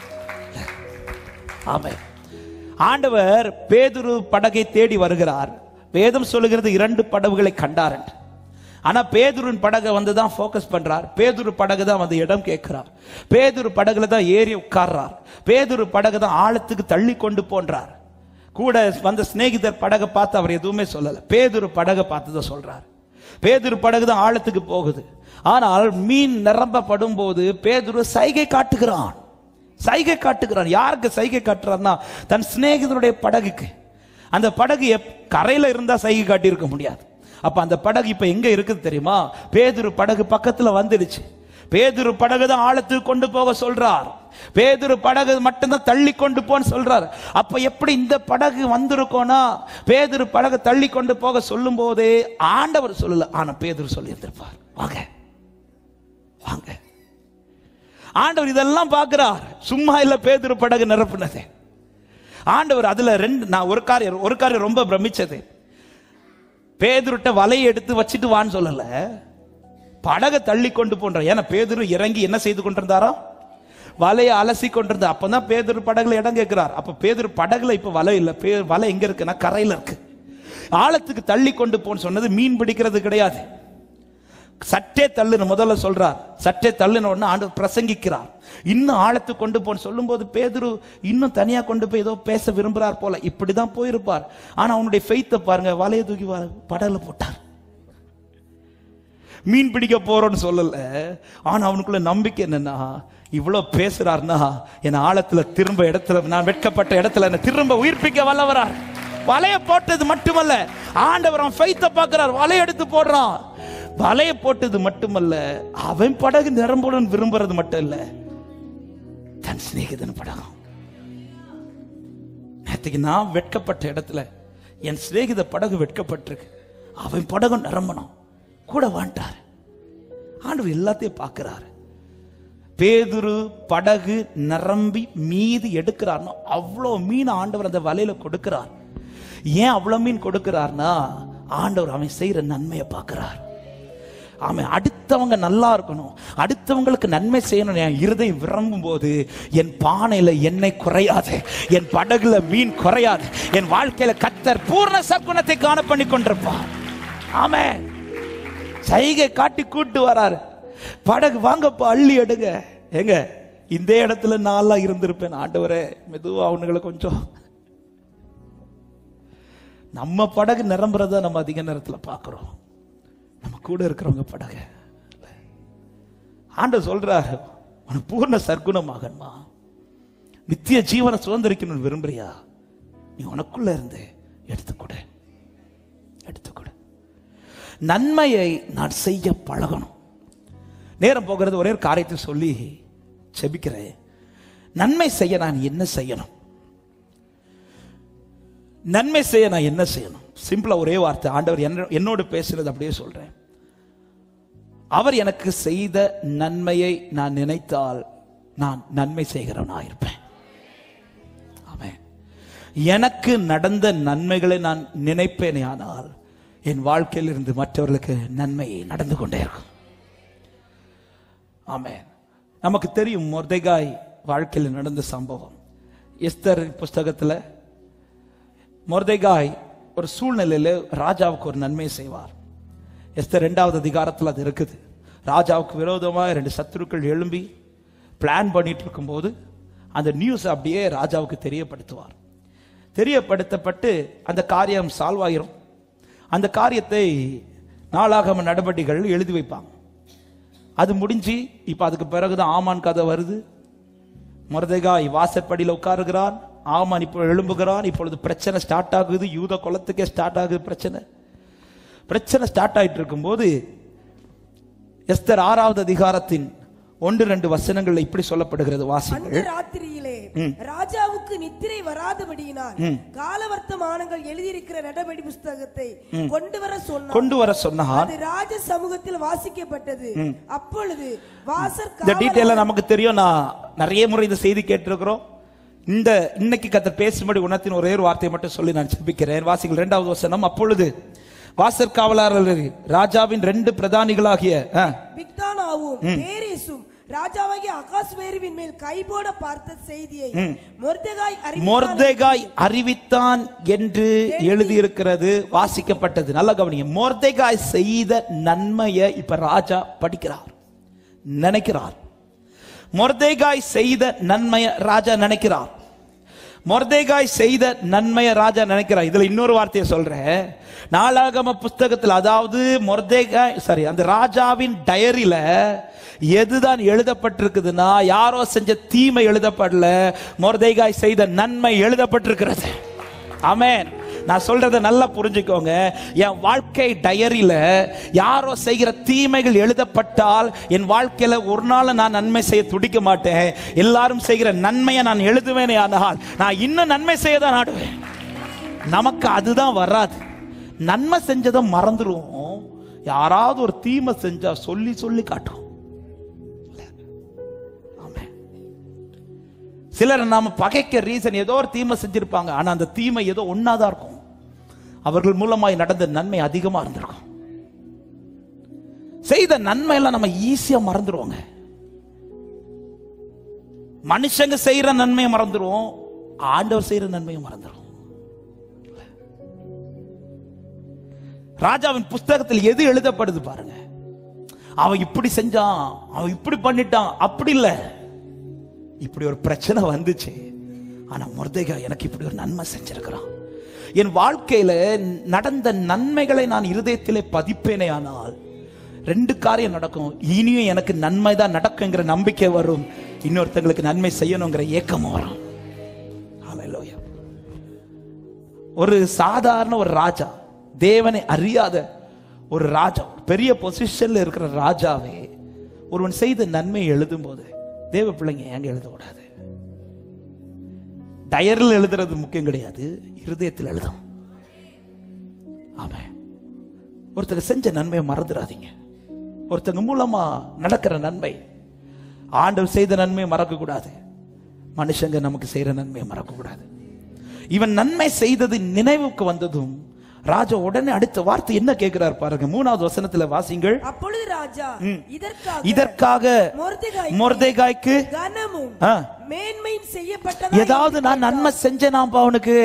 ஆமென் ஆண்டவர் பேதுரு படகை தேடி வருகிறார் வேதம் சொல்லுகிறது இரண்டு படகுகளை கண்டார் என்று ஆனா பேதுருவின் படகை வந்து தான் ஃபோக்கஸ் பண்றார் பேதுரு படகு தான் வந்து இடம் கேட்கிறார் பேதுரு படகுல தான் ஏறி உட்கார்றார் பேதுரு படகு தான் ஆழத்துக்கு தள்ளி கொண்டு போன்றார் கூட வந்த சிநேகிதர் படகை பார்த்து அவர் எதுவுமே சொல்லல பேதுரு படகை பார்த்து தான் சொல்றார் பேதுரு படகு தான் ஆழத்துக்கு போகுது ஆனால் மீன் நிரம்பப்படும் போது பேதுரு சைகை காட்டுகிறான் சைகை காட்டுகிறான் யாருக்கு சைகை காட்டுறான்னா தன் சிநேகிதனுடைய படகுக்கு அந்த படகு எப்- கரையில இருந்தா சைகை காட்டி இருக்க முடியாது அப்ப அந்த படகு இப்ப எங்க இருக்குது தெரியுமா பேதுரு படகு பக்கத்துல வந்துடுச்சு பேதுரு படகு தான் ஆழத்துக்கு கொண்டு போக சொல்றார் பேதுரு படகு மட்டும்தான் தள்ளி கொண்டு போன்னு சொல்றார் அப்ப எப்படி இந்த படகு வந்திருக்கோனா பேதுரு படகு தள்ளி கொண்டு போக சொல்லும் போதே ஆண்டவர் சொல்லல ஆனா பேதுரு சொல்லி இருந்திருப்பார் வாங்க வாங்க ஆண்டவர் இதெல்லாம் பார்க்கிறார் சும்மா இல்ல பேதுரு படகு நிரப்புனது ஆண்டவர் அதுல ரெண்டு நான் ஒரு காரியம் ஒரு காரியம் ரொம்ப பிரமிச்சது பேதுருட்ட வலையை எடுத்து வச்சுட்டு வான்னு சொல்லல படகை தள்ளி கொண்டு போன்ற ஏன்னா பேதுரு இறங்கி என்ன செய்து கொண்டிருந்தாரா வலையை அலசி கொண்டிருந்தா அப்பதான் பேதுரு படகுல இடம் கேட்கிறார் அப்ப பேதுரு படகுல இப்ப வலை இல்ல பே வலை எங்க இருக்குன்னா கரையில இருக்கு ஆழத்துக்கு தள்ளி கொண்டு போன்னு சொன்னது மீன் பிடிக்கிறது கிடையாது சற்றே தள்ளுன முதல்ல சொல்றார் சற்றே தள்ளுன உடனே ஆண்டவர் பிரசங்கிக்கிறார் இன்னும் ஆழத்துக்கு கொண்டு போன்னு சொல்லும்போது பேதுரு இன்னும் தனியா கொண்டு போய் ஏதோ பேச விரும்புறார் போல இப்படிதான் போயிருப்பார் ஆனா அவனுடைய ஃபெய்த்தை பாருங்க வலையை தூக்கி வ- படகுல போட்டார் மீன் பிடிக்க போறோம்னு சொல்லல ஆனா அவனுக்குள்ள நம்பிக்கை என்னன்னா இவ்வளவு பேசுறாருன்னா என் ஆழத்துல திரும்ப இடத்துல நான் வெட்கப்பட்ட இடத்துல என்ன திரும்ப உயிர்ப்பிக்க வல்லவரார் வலைய போட்டது மட்டுமல்ல ஆண்டவர் அவன் ஃபைத்த பார்க்கிறார் வலைய எடுத்து போடுறான் வலைய போட்டது மட்டுமல்ல அவன் படகு நிரம்புடன் விரும்புறது மட்டும் இல்ல தன் சிநேகிதன் படகம் நேற்றுக்கு நான் வெட்கப்பட்ட இடத்துல என் சிநேகித படகு வெட்கப்பட்டிருக்கு அவன் படகம் நிரம்பணும் கூட வாண்டார் ஆண்டவர் எல்லாத்தையும் பார்க்கிறாரு பேதுரு படகு நிரம்பி மீதி எடுக்கிறார்னா அவ்வளோ மீன் ஆண்டவர் அந்த வலையில கொடுக்கிறார் ஏன் அவ்வளோ மீன் கொடுக்கிறார்னா ஆண்டவர் அவன் செய்யற நன்மையை பார்க்கிறார் அவன் அடுத்தவங்க நல்லா இருக்கணும் அடுத்தவங்களுக்கு நன்மை செய்யணும் என் இருதயம் விரும்பும் போது என் பானையில எண்ணெய் குறையாது என் படகுல மீன் குறையாது என் வாழ்க்கையில கத்தர் பூர்ண சற்குணத்தை காண பண்ணி கொண்டிருப்பார் ஆமென் சைகை காட்டி கூட்டு வராரு படகு வாங்கப்பா அள்ளி எடுங்க எங்க இந்த இடத்துல நான்லாம் இருந்திருப்பேன் ஆண்டவரே மெதுவா அவனுங்களை கொஞ்சம் நம்ம படகு நிரம்புறத நம்ம அதிக நேரத்துல பார்க்கிறோம் நம்ம கூட இருக்கிறவங்க படகு ஆண்டவர் சொல்றாரு உனக்கு பூர்ண சர்க்குணமாகணுமா நித்திய ஜீவனை சுதந்திரிக்கணும்னு விரும்புறியா நீ உனக்குள்ள இருந்து எடுத்துக்கொடு எடுத்துக்கொடு நன்மையை நான் செய்ய பழகணும் நேரம் போகிறது ஒரே ஒரு காரியத்தை சொல்லி செபிக்கிறேன் நன்மை செய்ய நான் என்ன செய்யணும் நன்மை செய்ய நான் என்ன செய்யணும் சிம்பிளா ஒரே வார்த்தை ஆண்டவர் என்ன- என்னோடு பேசுறது அப்படியே சொல்றேன் அவர் எனக்கு செய்த நன்மையை நான் நினைத்தால் நான் நன்மை செய்கிறவனா இருப்பேன் ஆமென் எனக்கு நடந்த நன்மைகளை நான் நினைப்பேனே ஆனால் என் வாழ்க்கையில் இருந்து மற்றவர்களுக்கு நன்மை நடந்து கொண்டே இருக்கும் ஆமென் நமக்கு தெரியும் மொர்தெகாய் வாழ்க்கையில் நடந்த சம்பவம் எஸ்தர் புஸ்தகத்துல மொர்தெகாய் ஒரு சூழ்நிலையில ராஜாவுக்கு ஒரு நன்மை செய்வார் எஸ்தர் ரெண்டாவது அதிகாரத்தில் அது இருக்குது ராஜாவுக்கு விரோதமாக ரெண்டு சத்துருக்கள் எழும்பி பிளான் பண்ணிட்டு இருக்கும்போது அந்த நியூஸ் அப்படியே ராஜாவுக்கு தெரியப்படுத்துவார் தெரியப்படுத்தப்பட்டு அந்த காரியம் சால்வ் ஆகிரும் அந்த காரியத்தை நாளாகம நடவடிக்கைகள் எழுதி வைப்பாங்க அது முடிஞ்சு இப்ப அதுக்கு பிறகுதான் ஆமான் கதை வருது மொர்தெகாய் வாசற்படியில் உட்காருகிறான் ஆமான் இப்போ எழும்புகிறான் இப்பொழுது பிரச்சனை ஸ்டார்ட் ஆகுது யூத குலத்துக்கே ஸ்டார்ட் ஆகுது பிரச்சனை பிரச்சனை ஸ்டார்ட் ஆயிட்டு இருக்கும்போது எஸ்தர் ஆறாவது அதிகாரத்தின் ஒன்று ரெண்டு வசனங்கள்ல இப்படி சொல்லப்படுகிறது அந்த வாசிங்கள் ராத்திரியிலே ராஜாவுக்கு நித்திரை வராதபடியினால் காலவர்த்தமானங்கள் எழுதியிருக்கிற நடபடி புஸ்தகத்தை கொண்டு வர சொன்னார் கொண்டு வர சொன்னார் அது ராஜ சமூகத்தில் வாசிக்கப்பட்டது அப்பொழுது வாசற் இந்த காவலர் டீட்டெயில நமக்கு தெரியும் நான் நிறைய முறை இந்த செய்தி கேட்டிருக்கிறோம் இந்த இன்னைக்கு கத்த பேசும்படி உணத்தின் ஒரே ஒரு வார்த்தையை மட்டும் சொல்லி நான் செபிக்கிறேன் வாசிகள் இரண்டாவது வசனம் அப்பொழுது வாசற்காவலர்கள் ராஜாவின் ரெண்டு பிரதானிகளாகிய ஆ, பிக்தானாவும் பேரேசும் ராஜாவாகிய அகாஸ்வேருவின் மேல் கைபோட பார்த்த செய்தியை மொர்தெகாய் அறிவித்தான் மொர்தெகாய் அறிவித்தான் என்று எழுதியிருக்கிறது வாசிக்கப்பட்டது நல்ல கவனிங்க மொர்தெகாய் செய்த நன்மையை இப்ப ராஜா படிக்கிறார் நினைக்கிறார் மொர்தேகாய் செய்த நன்மையை ராஜா நினைக்கிறார் மொர்தேகாய் செய்த நன்மையை ராஜா நினைக்கிறார் இதுல இன்னொரு வார்த்தையை சொல்றேன் நாளாகம புஸ்தகத்தில் அதாவது மொர்தேகாய் சாரி அந்த ராஜாவின் டயரியில எதுதான் எழுதப்பட்டிருக்குதுன்னா யாரோ செஞ்ச தீமை எழுதப்படல மொர்தேகாய் செய்த நன்மை எழுதப்பட்டிருக்கிறது ஆமென் நான் சொல்றதை நல்லா புரிஞ்சுக்கோங்க என் வாழ்க்கை டயரியில யாரோ செய்கிற தீமைகள் எழுதப்பட்டால் என் வாழ்க்கையில ஒரு நாள் நான் நன்மை செய்ய துடிக்க மாட்டேன் எல்லாரும் செய்கிற நன்மையை நான் எழுதுவேனே ஆனால் நான் இன்னும் நன்மை செய்ய தான் நாடுவேன் நமக்கு அதுதான் வராது நன்மை செஞ்சதை மறந்துடுவோம் யாராவது ஒரு தீமை செஞ்சா சொல்லி சொல்லி காட்டும் சிலர் நாம பகைக்க ரீசன் ஏதோ ஒரு தீமை செஞ்சிருப்பாங்க ஆனா அந்த தீமை ஏதோ ஒன்னாதான் இருக்கும் அவர்கள் மூலமாய் நடந்த நன்மை அதிகமா இருந்திருக்கும் செய்த நன்மை எல்லாம் நம்ம ஈஸியா மறந்துடுவோங்க மனுஷங்க செய்யற நன்மையை மறந்துடுவோம் ஆண்டவர் செய்யற நன்மையை மறந்துடுவோம் ராஜாவின் புஸ்தகத்தில் எது எழுதப்படுது பாருங்க அவன் இப்படி செஞ்சான் அவன் இப்படி பண்ணிட்டான் அப்படி இல்ல இப்படி ஒரு பிரச்சனை வந்துச்சு ஆனா முருதைகா எனக்கு இப்படி ஒரு நன்மை செஞ்சிருக்கிறான் என் வாழ்க்கையில நடந்த நன்மைகளை நான் இருதயத்திலே பதிப்பேனே ஆனால் ரெண்டு காரியம் நடக்கும் இனியும் எனக்கு நன்மை தான் நடக்குங்கிற நம்பிக்கை வரும் இன்னொருத்தங்களுக்கு நன்மை செய்யணுங்கிற ஏக்கமும் வரும் Hallelujah. ஒரு சாதாரண ஒரு ராஜா தேவனை அறியாத ஒரு ராஜா பெரிய பொசிஷன்ல இருக்கிற ராஜாவே ஒருவன் செய்த நன்மையை எழுதும் போது தேவ பிள்ளைங்க எங்க எழுதக்கூடாது டயரில் எழுதுறது முக்கியம் கிடையாது இருதயத்தில் எழுதும் ஆமாம் ஒருத்தங்க செஞ்ச நன்மையை மறந்துடாதீங்க ஒருத்தங்க மூலமா நடக்கிற நன்மை ஆண்டவர் செய்த நன்மையை மறக்க கூடாது மனுஷங்க நமக்கு செய்யற நன்மையை மறக்க கூடாது இவன் நன்மை செய்தது நினைவுக்கு வந்ததும் ராஜா உடனே அடுத்த வார்த்தை என்ன கேட்கிறார் பாருங்க மூணாவது வசனத்துல வாசிங்கள் அப்பொழுது ராஜா இதற்காக இதற்காக மொர்தெகாய்க்கு மொர்தேகாய்க்கு கனமும் ஆ, மேன்மையும் செய்யப்பட்டதா ஏதாவது நான் நன்மை செஞ்சேனாப்பா அவனுக்கு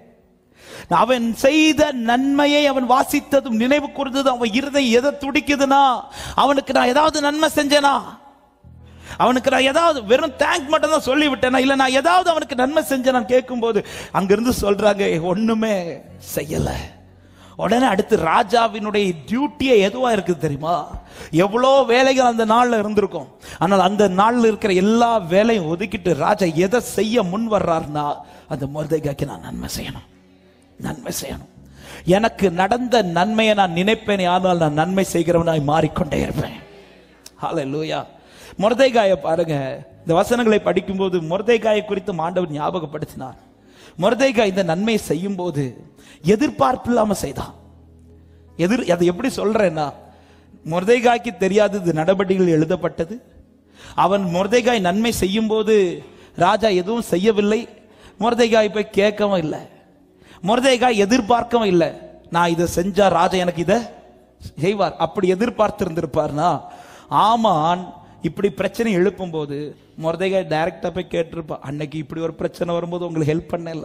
அவன் செய்த நன்மையை அவன் வாசித்ததும் நினைவு கூர்ந்தது அவன் இருதயம் எதை துடிக்குதுன்னா அவனுக்கு நான் ஏதாவது நன்மை செஞ்சேனா அவனுக்கு நான் ஏதாவது வெறும் தேங்க் மட்டும் தான் சொல்லி விட்டேனா இல்ல நான் ஏதாவது அவனுக்கு நன்மை செஞ்சேன் கேட்கும்போது அங்கிருந்து சொல்றாங்க ஒண்ணுமே செய்யல உடனே அடுத்து ராஜாவினுடைய டியூட்டியே எதுவா இருக்குது தெரியுமா எவ்வளோ வேலைகள் அந்த நாள்ல இருந்திருக்கும் ஆனால் அந்த நாள்ல இருக்கிற எல்லா வேலையும் ஒதுக்கிட்டு ராஜா எதை செய்ய முன் வர்றாருன்னா அந்த மொர்தைகாக்கு நான் நன்மை செய்யணும் நன்மை செய்யணும் எனக்கு நடந்த நன்மையை நான் நினைப்பேனே ஆனால் நான் நன்மை செய்கிறவனாய் மாறிக்கொண்டே இருப்பேன் ஹalleluya மொர்தேகாயை பாருங்க இந்த வசனங்களை படிக்கும்போது மொர்தேகாயை குறித்து ஆண்டவர் ஞாபகப்படுத்தினார் மொர்தேகாய் இந்த நன்மையை செய்யும் போது எதிர்பார்ப்பு இல்லாம செய்தான் எதிர் அதை எப்படி சொல்றேன்னா மொர்தேகாய்க்கு தெரியாது இது நடவடிக்கைகள் எழுதப்பட்டது அவன் மொர்தேகாய் நன்மை செய்யும் போது ராஜா எதுவும் செய்யவில்லை மொர்தேகாய் போய் கேட்கவும் இல்லை மொர்தேகாய் எதிர்பார்க்கவும் இல்லை நான் இதை செஞ்சா ராஜா எனக்கு இதை செய்வார் அப்படி எதிர்பார்த்து இருந்திருப்பார்னா ஆமான் இப்படி பிரச்சனை எழுப்பும் போது மொர்தேகாய் டைரக்டா போய் கேட்டிருப்பா அன்னைக்கு இப்படி ஒரு பிரச்சனை வரும்போது உங்களுக்கு ஹெல்ப் பண்ணல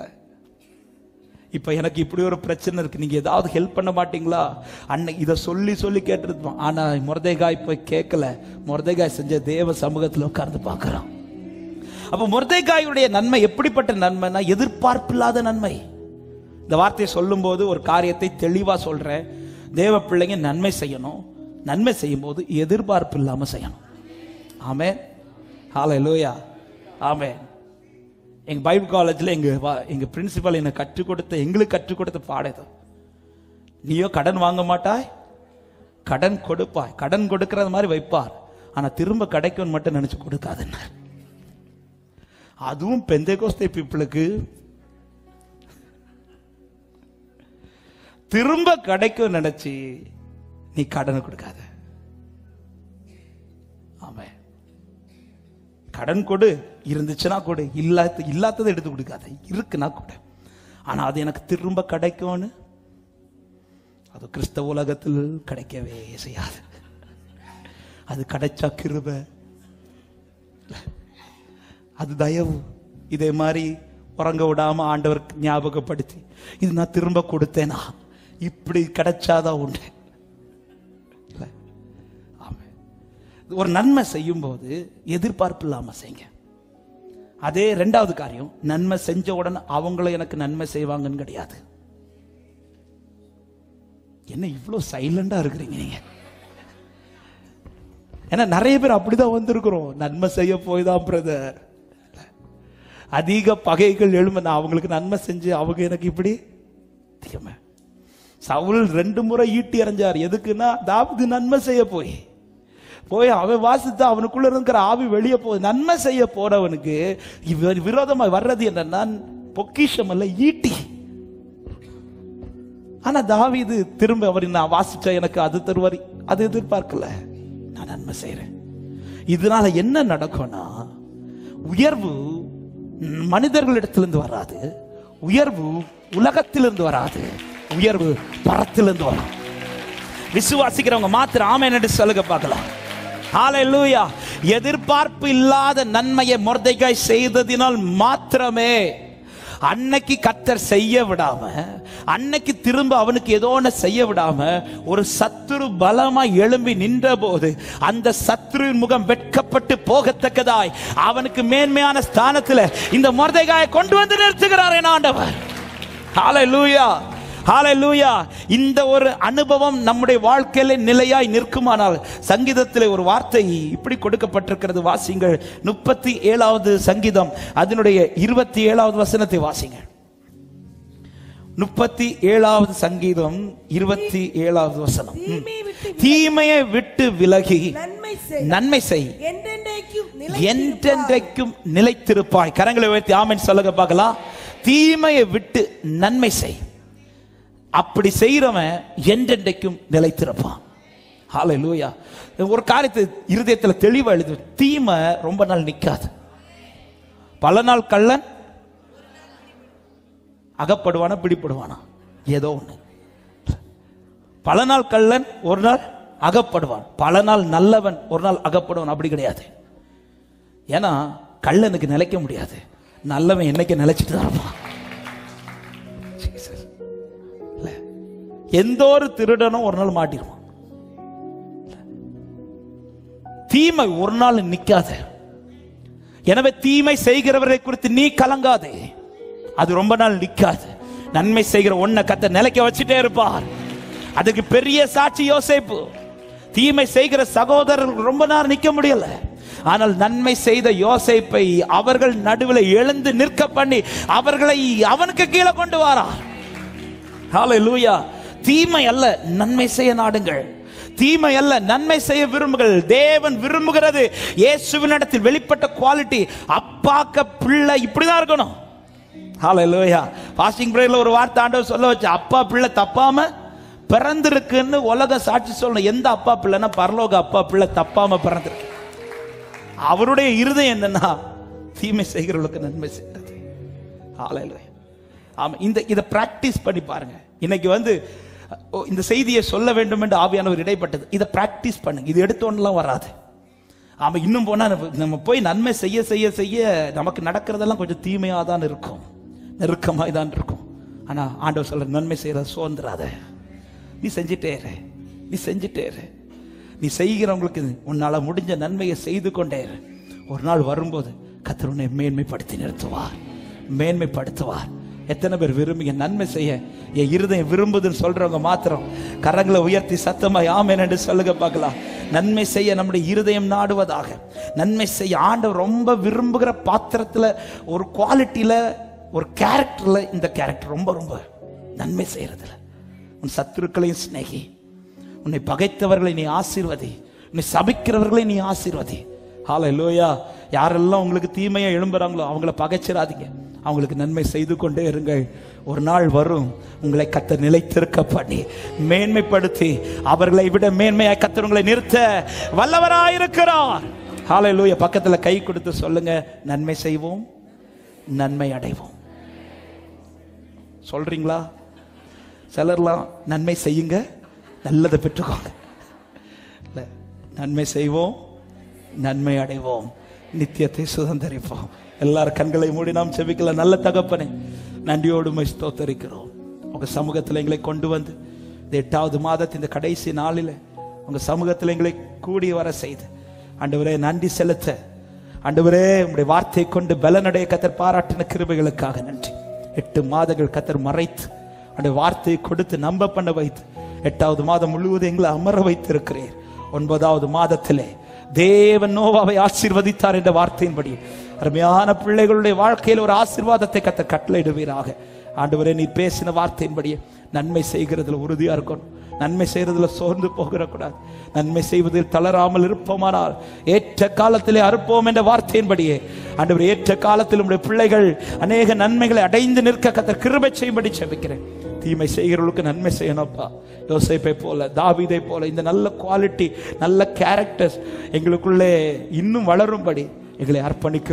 இப்ப எனக்கு இப்படி ஒரு பிரச்சனை இருக்கு நீங்க ஏதாவது ஹெல்ப் பண்ண மாட்டீங்களா அன்னைக்கு இதை சொல்லி சொல்லி கேட்டிருப்பான் ஆனா மொர்தேகாய் போய் கேட்கல மொர்தேகாய் செஞ்ச தேவ சமூகத்துல உட்கார்ந்து பார்க்கறான் அப்ப மொர்தேகாயுடைய நன்மை எப்படிப்பட்ட நன்மைனா எதிர்பார்ப்பில்லாத நன்மை இந்த வார்த்தையை சொல்லும்போது ஒரு காரியத்தை தெளிவா சொல்றேன் தேவ பிள்ளைங்க நன்மை செய்யணும் நன்மை செய்யும் போது எதிர்பார்ப்பு இல்லாம செய்யணும் ஆமே ஹாலை லோயா ஆமே எங்க பைபிள் காலேஜ்ல எங்க வா- எங்க பிரின்சிபல் எனக்கு கற்றுக் கொடுத்த எங்களுக்கு கற்றுக் கொடுத்த பாடம் நீயோ கடன் வாங்க மாட்டாய் கடன் கொடுப்பாய் கடன் கொடுக்கறது மாதிரி வைப்பார் ஆனா திரும்ப கிடைக்கும்னு மட்டும் நினைச்சு கொடுக்காதுன்னு அதுவும் பெந்தேகோஸ்தே பீப்புளுக்கு திரும்ப கிடைக்கும் நினைச்சு நீ கடனை கொடுக்காத ஆமா கடன் கொடு இருந்துச்சுன்னா கொடு இல்லாத இல்லாததை எடுத்து கொடுக்காத இருக்குன்னா கொடு ஆனா அது எனக்கு திரும்ப கிடைக்கும்னு அது கிறிஸ்தவ உலகத்தில் கிடைக்கவே செய்யாது அது கிடைச்சா கிருபை அது தயவு இதே மாதிரி உறங்க விடாம ஆண்டவர் ஞாபகப்படுத்தி இது நான் திரும்ப கொடுத்தேனா இப்படி கிடைச்சாதான் உண்டு இல்ல? ஆமென். ஒரு நன்மை செய்யும் போது எதிர்பார்ப்பு இல்லாம செய்யுங்க அதே ரெண்டாவது காரியம் நன்மை செஞ்ச உடனே அவங்களும் எனக்கு நன்மை செய்வாங்கன்னு கிடையாது என்ன இவ்வளவு சைலண்டா இருக்கிறீங்க நீங்க ஏன்னா நிறைய பேர் அப்படிதான் வந்திருக்கிறோம் நன்மை செய்ய போய் தான் பிரதர் அதிக பகைகள் எழும்ப நான் அவங்களுக்கு நன்மை செஞ்சு அவங்க எனக்கு இப்படி தீமை சவுல் ரெண்டு முறை ஈட்டி எறிஞ்சார் எதுக்குன்னா தாவீது நன்மை செய்ய போய் போய் அவன் வாசித்து அவனுக்குள்ள இருக்கிற ஆவி வெளியே போய் நன்மை செய்ய போனவனுக்கு இவர் விரோதமா வர்றது என்னன்னா பொக்கிஷம் அல்ல ஈட்டி ஆனா தாவீது திரும்ப அவர் நான் வாசிச்சா எனக்கு அது தருவார் அது எதிர்பார்க்கல நான் நன்மை செய்றேன் இதனால என்ன நடக்கும்னா உயர்வு மனிதர்களிடத்திலிருந்து வராது உயர்வு உலகத்திலிருந்து வராது உயர்வு பரத்திலிருந்து வரும் விசுவாசிக்கிறவங்க மாத்திரம் ஆமென் என்று சொல்லுங்க பார்க்கலாம் ஹalleluya எதிர்பார்ப்பு இல்லாத நன்மையை மொர்தெகாய் செய்ததினால் மாத்திரமே அன்னைக்கு கத்தர் செய்ய விடாம அன்னைக்கு திரும்ப அவனுக்கு ஏதோ ஒன்று செய்ய விடாம ஒரு சத்துரு பலமா எழும்பி நின்ற போது அந்த சத்துருவின் முகம் வெட்கப்பட்டு போகத்தக்கதாய் அவனுக்கு மேன்மையான ஸ்தானத்துல இந்த மொர்தெகாயை கொண்டு வந்து நிறுத்துகிறார் என் ஆண்டவர் ஹalleluya ஹalleluya இந்த ஒரு அனுபவம் நம்முடைய வாழ்க்கையில நிலையாய் நிற்குமானால் சங்கீதத்தில் ஒரு வார்த்தை இப்படி கொடுக்கப்பட்டிருக்கிறது வாசிங்கள் முப்பத்தி ஏழாவது சங்கீதம் அதனுடைய இருபத்தி ஏழாவது வசனத்தை வாசிங்கள் முப்பத்தி ஏழாவது சங்கீதம் இருபத்தி ஏழாவது வசனம் ம். தீமையை விட்டு தீமையை விட்டு விலகி நன்மை செய் நன்மை செய் என்றென்றைக்கும் நிலைத்திருப்பாய். என்றென்றைக்கும் நிலைத்திருப்பாய் கரங்களை உயர்த்தி ஆமென் சொல்லுங்க பார்க்கலாம் தீமையை விட்டு நன்மை செய் அப்படி செய்யறவன் என்றென்றைக்கும் நிலைத்திருப்பான் ஹalleluya ஒரு காரியத்தை இருதயத்துல தெளிவா எழுது தீமை ரொம்ப நாள் நிக்காது பல நாள் கள்ளன் அகப்படுவானா பிடிப்படுவானா ஏதோ ஒண்ணு பல நாள் கள்ளன் ஒரு நாள் அகப்படுவான் பல நாள் நல்லவன் ஒரு நாள் அகப்படுவான் அப்படி கிடையாது ஏன்னா கள்ளனுக்கு நிலைக்க முடியாது நல்லவன் என்னைக்கு நிலைச்சிட்டு தான் இருப்பான் Jesus. இல்ல. எந்த ஒரு திருடனும் ஒரு நாள் மாட்டிடுவான் தீமை ஒரு நாள் நிக்காது எனவே தீமை செய்கிறவரை குறித்து நீ கலங்காதே அது ரொம்ப நாள் நிக்காது நன்மை செய்கிற ஒன்ன கத்த நிலைக்க வச்சுட்டே இருப்பார் அதுக்கு பெரிய சாட்சி யோசேப்பு தீமை செய்கிற சகோதரர்கள் ரொம்ப நேரம் நிக்க முடியல ஆனால் நன்மை செய்த யோசேப்பை அவர்கள் நடுவில் எழுந்து நிற்க பண்ணி அவர்களை அவனுக்கு கீழே கொண்டு வாரார் ஹalleluya தீமை அல்ல நன்மை செய்ய நாடுங்கள் தீமை அல்ல நன்மை செய்ய விரும்புகள் தேவன் விரும்புகிறது இயேசுவினிடத்தில் வெளிப்பட்ட குவாலிட்டி அப்பாக்க பிள்ளை இப்படிதான் இருக்கணும் ஹalleluya ஃபாஸ்டிங் பிரேயர்ல ஒரு வார்த்தை ஆண்டவர் சொல்ல வச்சு அப்பா பிள்ளை தப்பாம பிறந்திருக்குன்னு உலக சாட்சி சொல்லணும் எந்த அப்பா பிள்ளைன்னா பரலோக அப்பா பிள்ளை தப்பாம பிறந்திருக்கு அவருடைய இருதயம் என்னன்னா தீமை செய்கிறவர்களுக்கு நன்மை செய்கிறது ஹalleluya ஆமா இந்த இதை பிராக்டிஸ் பண்ணி பாருங்க இன்னைக்கு வந்து ஓ, இந்த செய்தியை சொல்ல வேண்டும் என்று ஆவியானவர் இடைப்பட்டது இதை பிராக்டிஸ் பண்ணுங்க இது எடுத்தோன்னெலாம் வராது ஆமா இன்னும் போனா நம்ம- நம்ம போய் நன்மை செய்ய செய்ய செய்ய நமக்கு நடக்கிறதெல்லாம் கொஞ்சம் தீமையாக தான் இருக்கும் நெருக்கமாக தான் இருக்கும் ஆனா ஆண்டவர் சொல்ற நன்மை செய்யறத சோர்ந்துராத நீ செஞ்சிட்டே இரு நீ செஞ்சிட்டே இரு நீ செய்கிறவங்களுக்கு உன்னால முடிஞ்ச நன்மையை செய்து கொண்டே இரு ஒரு நாள் வரும்போது கர்த்தர் உன்னை மேன்மைப்படுத்தி நிறுத்துவார் மேன்மைப்படுத்துவார் எத்தனை பேர் விரும்புங்க நன்மை செய்ய என் இருதயம் விரும்புதுன்னு சொல்றவங்க மாத்திரம் கரங்களை உயர்த்தி சத்தமாய் ஆமென் என்று சொல்லுங்க பார்க்கலாம் நன்மை செய்ய நம்முடைய இருதயம் நாடுவதாக நன்மை செய்ய ஆண்டவர் ரொம்ப விரும்புகிற பாத்திரத்துல ஒரு குவாலிட்டியில ஒரு கேரக்டர்ல இந்த கேரக்டர் ரொம்ப ரொம்ப நன்மை செய்யறதுல உன் சத்துருக்களையும் சிநேகி உன்னை பகைத்தவர்களை நீ ஆசீர்வதி உன்னை சபிக்கிறவர்களை நீ ஆசீர்வதி ஹalleluya யாரெல்லாம் உங்களுக்கு தீமையை எழும்புறாங்களோ அவங்கள பகைச்சிடாதீங்க அவங்களுக்கு நன்மை செய்து கொண்டே இருங்கள் ஒரு நாள் வரும் உங்களை கத்த நிலைத்திருக்க பண்ணி மேன்மைப்படுத்தி அவர்களை விட மேன்மையாய் கத்தர் உங்களை நிறுத்த வல்லவராயிருக்கிறார் ஹalleluya பக்கத்துல கை கொடுத்து சொல்லுங்க நன்மை செய்வோம் நன்மை அடைவோம் சொல்றீங்களா சிலர்லாம் நன்மை செய்யுங்க நல்லதை பெற்றுக்கோங்க இல்ல, நன்மை செய்வோம் நன்மை அடைவோம் நித்தியத்தை சுதந்தரிப்போம் எல்லாரும் கண்களை மூடி நாம் செபிக்கல நல்ல தகப்பனே நன்றியோடு உம்மை ஸ்தோத்தரிக்கிறோம் உங்க சமூகத்தில் எங்களை கொண்டு வந்து இந்த எட்டாவது மாதத்தின் இந்த கடைசி நாளில் உங்க சமூகத்தில் எங்களை கூடி வர செய்து ஆண்டவரே நன்றி செலுத்த ஆண்டவரே உங்களுடைய வார்த்தை கொண்டு பலனடைய கத்தர் பாராட்டின கிருபைகளுக்காக நன்றி எட்டு மாதங்கள் கத்தர் மறைத்து அந்த வார்த்தையை கொடுத்து நம்ப பண்ண வைத்து எட்டாவது மாதம் முழுவதும் எங்களை அமர வைத்திருக்கிறீர் ஒன்பதாவது மாதத்திலே தேவன் நோவாவை ஆசீர்வதித்தார் என்ற வார்த்தையின்படி அருமையான பிள்ளைகளுடைய வாழ்க்கையில் ஒரு ஆசீர்வாதத்தை கத்த கட்டளையிடுவீராக ஆண்டவரே நீ பேசின வார்த்தையின்படியே நன்மை செய்கிறதுல உறுதியா இருக்கணும் நன்மை செய்யறதுல சோர்ந்து போகிற கூடாது நன்மை செய்வதில் தளராமல் இருப்போமானால் ஏற்ற காலத்திலே அறுப்போம் என்ற வார்த்தையின்படியே ஆண்டவர் ஏற்ற காலத்தில் உடைய பிள்ளைகள் அநேக நன்மைகளை அடைந்து நிற்க கத்த கிருபை செய்யும்படி செபிக்கிறேன் தீமை செய்கிறவர்களுக்கு நன்மை செய்யணும்ப்பா யோசேப்பை போல தாவீதை போல இந்த நல்ல குவாலிட்டி நல்ல கேரக்டர்ஸ் எங்களுக்குள்ளே இன்னும் வளரும்படி எங்களை அர்ப்பணிக்கிறோம்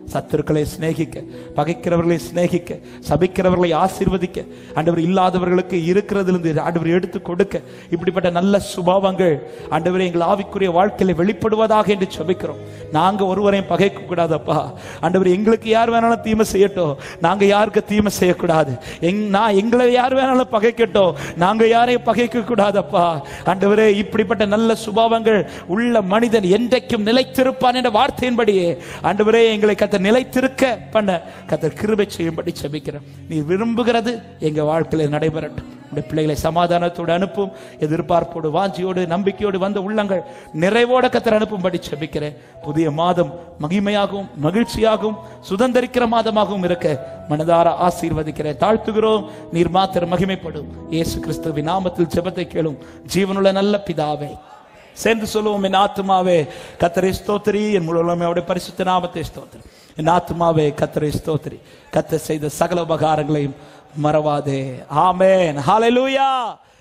சத்துருக்களை சிநேகிக்க பகைக்கிறவர்களை சிநேகிக்க சபிக்கிறவர்களை ஆசீர்வதிக்க ஆண்டவர் இல்லாதவர்களுக்கு இருக்கிறதிலிருந்து ஆண்டவர் எடுத்து கொடுக்க இப்படிப்பட்ட நல்ல சுபாவங்கள் ஆண்டவரே எங்கள் ஆவிக்குரிய வாழ்க்கையில வெளிப்படுவதாக என்று ஜெபிக்கிறோம் நாங்க ஒருவரையும் பகைக்க கூடாதப்பா ஆண்டவர் எங்களுக்கு யார் வேணாலும் தீமை செய்யட்டும் நாங்க யாருக்கு தீமை செய்யக்கூடாது எங் நான் எங்களை யார் வேணாலும் பகைக்கட்டும் நாங்க யாரையும் பகைக்க கூடாதப்பா ஆண்டவரே இப்படிப்பட்ட நல்ல சுபாவங்கள் உள்ள மனிதன் என்றைக்கும் நிலைத்திருப்பான் என்ற வார்த்தையின்படியே ஆண்டவரே எங்களை கத்த நிலைத்திருக்க பண்ண கத்த கிருபை செய்யும்படி செபிக்கிறேன் நீ விரும்புகிறது எங்க வாழ்க்கையில நடைபெறட்டும் உடைய பிள்ளைகளை சமாதானத்தோடு அனுப்பும் எதிர்பார்ப்போடு வாஞ்சியோடு நம்பிக்கையோடு வந்த உள்ளங்கள் நிறைவோட கத்தர் அனுப்பும்படி செபிக்கிறேன் புதிய மாதம் மகிமையாகவும் மகிழ்ச்சியாகவும் சுதந்திரிக்கிற மாதமாகவும் இருக்க மனதார ஆசீர்வதிக்கிறேன் தாழ்த்துகிறோம் நீர் மாத்திரம் மகிமைப்படும் இயேசு கிறிஸ்துவின் நாமத்தில் ஜெபத்தை கேளும் ஜீவனுள்ள நல்ல பிதாவே சேர்ந்து சொல்லுவோம் என் ஆத்துமாவே கத்தரை ஸ்தோத்திரி என் முழுமையோட பரிசுத்த நாமத்தை ஸ்தோத்திரி என் ஆத்துமாவே கத்தரை ஸ்தோத்திரி கத்த செய்த சகல உபகாரங்களையும் மறவாதே ஆமென் ஹalleluya